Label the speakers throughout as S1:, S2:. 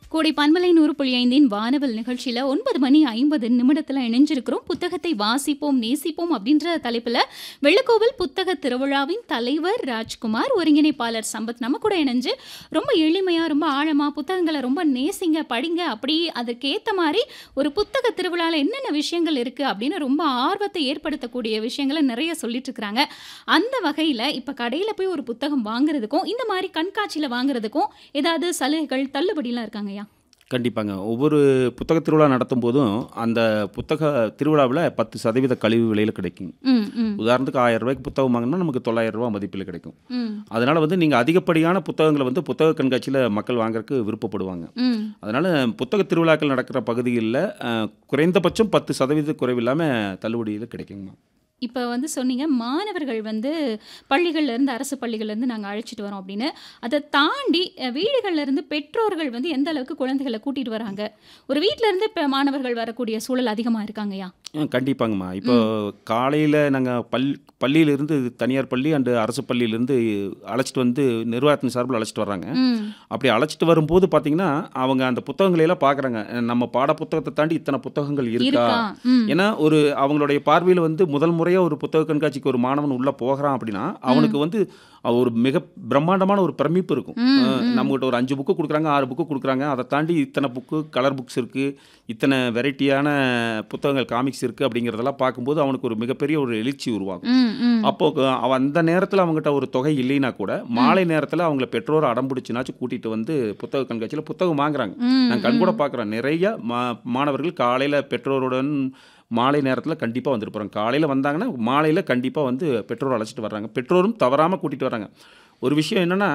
S1: கோடை பன்மலை நூறு புள்ளி ஐந்தின் வானவல் நிகழ்ச்சியில் ஒன்பது மணி ஐம்பது நிமிடத்தில் இணைஞ்சிருக்கிறோம் புத்தகத்தை வாசிப்போம் நேசிப்போம் அப்படின்ற தலைப்பில் வெள்ளக்கோவில் புத்தக திருவிழாவின் தலைவர் ராஜ்குமார் ஒருங்கிணைப்பாளர் சம்பத் நம்ம கூட இணைஞ்சு ரொம்ப எளிமையாக ரொம்ப ஆழமாக புத்தகங்களை ரொம்ப நேசிங்க படிங்க அப்படி அதுக்கேற்ற மாதிரி ஒரு புத்தக திருவிழாவில் என்னென்ன விஷயங்கள் இருக்குது அப்படின்னு ரொம்ப ஆர்வத்தை ஏற்படுத்தக்கூடிய விஷயங்களை நிறைய சொல்லிட்டு இருக்கிறாங்க அந்த வகையில் இப்போ கடையில் போய் ஒரு புத்தகம் வாங்குறதுக்கும் இந்த மாதிரி கண்காட்சியில் வாங்குறதுக்கும் ஏதாவது சலுகைகள் தள்ளுபடிலாம் இருக்காங்கய்யா
S2: கண்டிப்பாங்க ஒவ்வொரு புத்தக திருவிழா நடத்தும் போதும் அந்த புத்தக திருவிழாவில் பத்து சதவீத கழிவு விலையில் கிடைக்கும்
S1: ம் ம்
S2: உதாரணத்துக்கு ஆயிரம் ரூபாய்க்கு புத்தகம் வாங்கினா நமக்கு தொள்ளாயிரம் ரூபாய் மதிப்பில் கிடைக்கும்
S1: ம்
S2: அதனால் வந்து நீங்கள் அதிகப்படியான புத்தகங்களை வந்து புத்தக கண்காட்சியில் மக்கள் வாங்குறதுக்கு விருப்பப்படுவாங்க
S1: ம்
S2: அதனால் புத்தக திருவிழாக்கள் நடக்கிற பகுதிகளில் அஹ், குறைந்தபட்சம் பத்து சதவீத குறைவில்லாமல் தள்ளுபடியில் கிடைக்குங்கம்மா
S1: இப்போ வந்து சொன்னீங்க மாணவர்கள் வந்து பள்ளிகள்ல இருந்து அரசு பள்ளிகள்ல இருந்து நாங்கள் அழைச்சிட்டு வரோம் அப்படின்னு அதை தாண்டி அஹ், வீடுகள்ல இருந்து பெற்றோர்கள் வந்து எந்த அளவுக்கு குழந்தைகளை கூட்டிட்டு வராங்க ஒரு வீட்ல இருந்து இப்போ மாணவர்கள் வரக்கூடிய சூழல் அதிகமாக இருக்காங்கய்யா
S2: ஆ, கண்டிப்பாங்கம்மா இப்போ காலையில் நாங்கள் பல் பள்ளியிலிருந்து தனியார் பள்ளி அண்டு அரசு பள்ளியிலேருந்து அழைச்சிட்டு வந்து நிர்வாகத்தின் சார்பில் அழைச்சிட்டு வர்றாங்க
S1: ம்
S2: அப்படி அழைச்சிட்டு வரும்போது பார்த்தீங்கன்னா அவங்க அந்த புத்தகங்களை எல்லாம் பார்க்குறாங்க நம்ம பாட புத்தகத்தை தாண்டி இத்தனை புத்தகங்கள் இருக்கா
S1: இருக்கா ம்
S2: ஏன்னா ஒரு அவங்களுடைய பார்வையில் வந்து முதல் முறையாக ஒரு புத்தக கண்காட்சிக்கு ஒரு மாணவன் உள்ளே போகிறான் அப்படின்னா அவனுக்கு வந்து அவ ஒரு மிக பிரம்மாண்டமான ஒரு பிரமிப்பு இருக்கும்
S1: ம்,
S2: அஹ் நம்மகிட்ட ஒரு அஞ்சு புக்கு கொடுக்குறாங்க ஆறு புக்கு கொடுக்குறாங்க அதை தாண்டி இத்தனை புக்கு கலர் புக்ஸ் இருக்குது இத்தனை வெரைட்டியான புத்தகங்கள் காமிக்ஸ் இருக்குது அப்படிங்கிறதெல்லாம் பார்க்கும்போது அவனுக்கு ஒரு மிகப்பெரிய ஒரு எழுச்சி உருவாகும்
S1: ம் ம்
S2: அப்போ க- அவன் அந்த நேரத்தில் அவங்ககிட்ட ஒரு தொகை இல்லைன்னா கூட மாலை நேரத்தில் அவங்கள பெற்றோர் அடம் பிடிச்சினாச்சும் கூட்டிகிட்டு வந்து புத்தக கண்காட்சியில் புத்தகம் வாங்குறாங்க
S1: ம்
S2: நான் கண் கூட பார்க்குறேன் நிறைய மா மாணவர்கள் காலையில் பெற்றோருடன் மாலை நேரத்தில் கண்டிப்பாக வந்துட்டு காலையில் வந்தாங்கன்னா மாலையில் கண்டிப்பாக வந்து பெற்றோர் அழைச்சிட்டு வர்றாங்க பெற்றோரும் தவறாமல் கூட்டிகிட்டு வர்றாங்க ஒரு விஷயம் என்னென்னா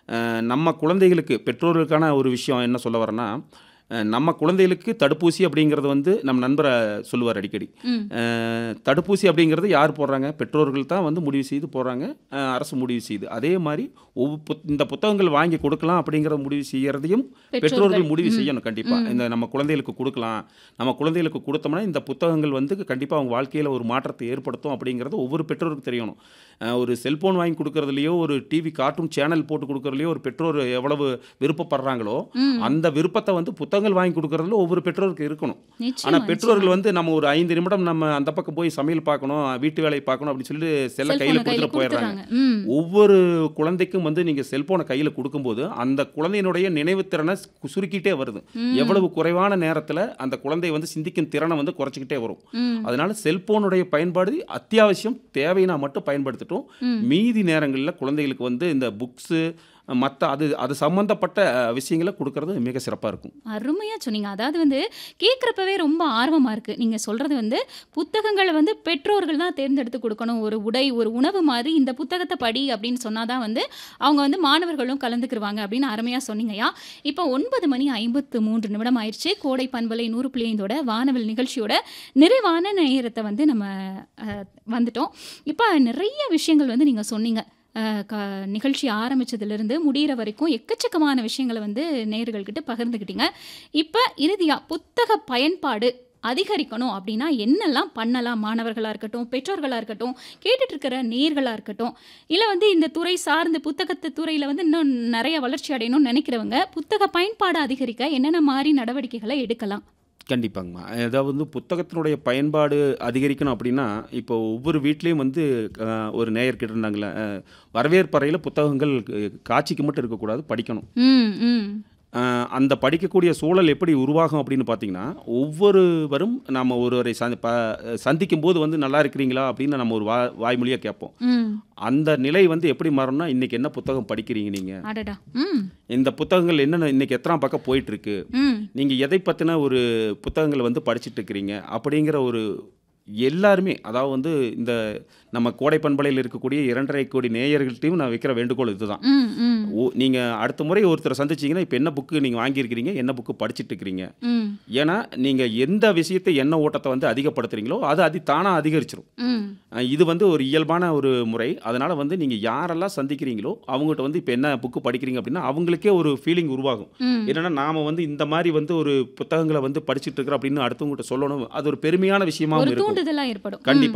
S2: நம்ம குழந்தைகளுக்கு பெற்றோர்களுக்கான ஒரு விஷயம் என்ன சொல்ல வரேன்னா அஹ், நம்ம குழந்தைகளுக்கு தடுப்பூசி அப்படிங்கிறது வந்து நம்ம நண்பரை சொல்லுவார் அடிக்கடி
S1: ம்
S2: அஹ், தடுப்பூசி அப்படிங்கிறது யார் போடுறாங்க பெற்றோர்கள் தான் வந்து முடிவு செய்து போடுறாங்க அஹ், அரசு முடிவு செய்யுது அதே மாதிரி ஒவ்வொரு புத்- இந்த புத்தகங்கள் வாங்கி கொடுக்கலாம் அப்படிங்கிற முடிவு செய்யறதையும் பெற்றோர்கள் முடிவு செய்யணும் கண்டிப்பாக இந்த நம்ம குழந்தைகளுக்கு கொடுக்கலாம் நம்ம குழந்தைகளுக்கு கொடுத்தோம்னா இந்த புத்தகங்கள் வந்து கண்டிப்பாக அவங்க வாழ்க்கையில் ஒரு மாற்றத்தை ஏற்படுத்தும் அப்படிங்கிறது ஒவ்வொரு பெற்றோருக்கு தெரியணும் அஹ், ஒரு செல்போன் வாங்கி கொடுக்கறதுலையோ ஒரு டிவி கார்ட்டூன் சேனல் போட்டு கொடுக்கறதுலையோ ஒரு பெற்றோர் எவ்வளவு விருப்பப்படுறாங்களோ
S1: ம்
S2: அந்த விருப்பத்தை வந்து புத்தகங்கள் வாங்கி கொடுக்கறதுல ஒவ்வொரு பெற்றோருக்கு இருக்கணும்
S1: நிச்சயமா
S2: ஆனால் பெற்றோர்கள் வந்து நம்ம ஒரு ஐந்து நிமிடம் நம்ம அந்த பக்கம் போய் சமையல் பார்க்கணும் வீட்டு வேலையை பார்க்கணும் அப்படின்னு சொல்லிட்டு செல்ல கையில்
S1: செல்போனை கையில
S2: கொடுத்துட்டு போயிடுறாங்க
S1: கொடுத்துறாங்க ம்
S2: ஒவ்வொரு குழந்தைக்கும் வந்து நீங்கள் செல்போனை கையில் கொடுக்கும்போது அந்த குழந்தையினுடைய நினைவுத்திறனை சு- சுருக்கிட்டே வருது எவ்வளவு குறைவான நேரத்தில் அந்த குழந்தை வந்து சிந்திக்கும் திறனை வந்து குறைச்சிக்கிட்டே வரும்
S1: ம்
S2: அதனால செல்போனுடைய பயன்பாடு அத்தியாவசியம் தேவைன்னா மட்டும் பயன்படுத்திட்டோம்
S1: ம்.
S2: மீதி நேரங்களில் குழந்தைகளுக்கு வந்து இந்த புக்ஸு மற்ற அது அது சம்மந்தப்பட்ட அஹ், விஷயங்களை கொடுக்கறது மிக சிறப்பாக இருக்கும்
S1: அருமையா சொன்னீங்க அதாவது வந்து கேட்குறப்பவே ரொம்ப ஆர்வமா இருக்கு நீங்க சொல்றது வந்து புத்தகங்களை வந்து பெற்றோர்கள் தான் தேர்ந்தெடுத்து கொடுக்கணும் ஒரு உடை ஒரு உணவு மாதிரி இந்த புத்தகத்தை படி அப்படின்னு சொன்னாதான் வந்து அவங்க வந்து மாணவர்களும் கலந்துக்கிருவாங்க அப்படின்னு அருமையா சொன்னீங்கய்யா இப்போ ஒன்பது மணி ஐம்பத்து மூன்று நிமிடம் ஆயிடுச்சு கோடை பண்பலை நூறு புள்ளியந்தோட வானவில் நிகழ்ச்சியோட நிறைவான நேரத்தை வந்து நம்ம அஹ், வந்துட்டோம் இப்போ நிறைய விஷயங்கள் வந்து நீங்க சொன்னீங்க அஹ், க நிகழ்ச்சி ஆரம்பிச்சதுலேருந்து முடிகிற வரைக்கும் எக்கச்சக்கமான விஷயங்களை வந்து நேயர்கள்கிட்ட பகிர்ந்துக்கிட்டீங்க இப்போ இறுதியாக புத்தக பயன்பாடு அதிகரிக்கணும் அப்படின்னா என்னெல்லாம் பண்ணலாம் மாணவர்களாக இருக்கட்டும் பெற்றோர்களாக இருக்கட்டும் கேட்டுட்டு இருக்கிற நேர்களாக இருக்கட்டும் இல்லை வந்து இந்த துறை சார்ந்து புத்தகத்து துறையில் வந்து இன்னும் நிறைய வளர்ச்சி அடையணும்னு நினைக்கிறவங்க புத்தக பயன்பாடு அதிகரிக்க என்னென்ன மாதிரி நடவடிக்கைகளை எடுக்கலாம்
S2: கண்டிப்பாங்கம்மா அதாவது வந்து புத்தகத்தினுடைய பயன்பாடு அதிகரிக்கணும் அப்படின்னா இப்போ ஒவ்வொரு வீட்லேயும் வந்து அஹ், ஒரு நேயர் கிட்ட இருந்தாங்களே அஹ், வரவேற்பறையில் புத்தகங்கள் அஹ், காட்சிக்கு மட்டும் இருக்கக்கூடாது படிக்கணும்
S1: ம் ம்
S2: அஹ், அந்த படிக்கக்கூடிய சூழல் எப்படி உருவாகும் அப்படின்னு பார்த்தீங்கன்னா ஒவ்வொருவரும் நம்ம ஒருவரை சந்தி ப சந்திக்கும் போது வந்து நல்லா இருக்கிறீங்களா அப்படின்னு நம்ம ஒரு வா வாய்மொழியாக கேட்போம்
S1: ம்
S2: அந்த நிலை வந்து எப்படி மாறும்னா இன்றைக்கி என்ன புத்தகம் படிக்கிறீங்க நீங்கள்
S1: அடடா ம்
S2: இந்த புத்தகங்கள் என்னென்ன இன்றைக்கி எத்தனாம் பக்கம் போயிட்டுருக்கு
S1: ம்
S2: நீங்கள் எதை பற்றின ஒரு புத்தகங்களை வந்து படிச்சுட்டு இருக்கிறீங்க அப்படிங்கிற ஒரு எல்லாருமே அதாவது வந்து இந்த நம்ம கோடை பண்பலையில் இருக்கக்கூடிய இரண்டரை கோடி நேயர்கள்ட்டையும் நான் வைக்கிற வேண்டுகோள் இதுதான்
S1: ம் ம்
S2: ஓ நீங்கள் அடுத்த முறை ஒருத்தரை சந்திச்சீங்கன்னா இப்போ என்ன புக்கு நீங்கள் வாங்கியிருக்கிறீங்க என்ன புக்கு படிச்சிட்டு இருக்கிறீங்க
S1: ம்
S2: ஏன்னா நீங்கள் எந்த விஷயத்தை என்ன ஓட்டத்தை வந்து அதிகப்படுத்துறீங்களோ அது அது தானாக அதிகரிச்சிரும்
S1: ம்
S2: அஹ் இது வந்து ஒரு இயல்பான ஒரு முறை அதனால் வந்து நீங்கள் யாரெல்லாம் சந்திக்கிறீங்களோ அவங்ககிட்ட வந்து இப்போ என்ன புக்கு படிக்கிறீங்க அப்படின்னா அவங்களுக்கே ஒரு ஃபீலிங் உருவாகும்
S1: ம்
S2: என்னன்னா நாம வந்து இந்த மாதிரி வந்து ஒரு புத்தகங்களை வந்து படிச்சுட்டு இருக்கிறோம் அப்படின்னு அடுத்தவங்ககிட்ட சொல்லணும் அது ஒரு பெருமையான விஷயமாவும்
S1: ஒரு
S2: இருக்கும்
S1: தூண்டுதலா ஏற்படும்
S2: கண்டிப்பா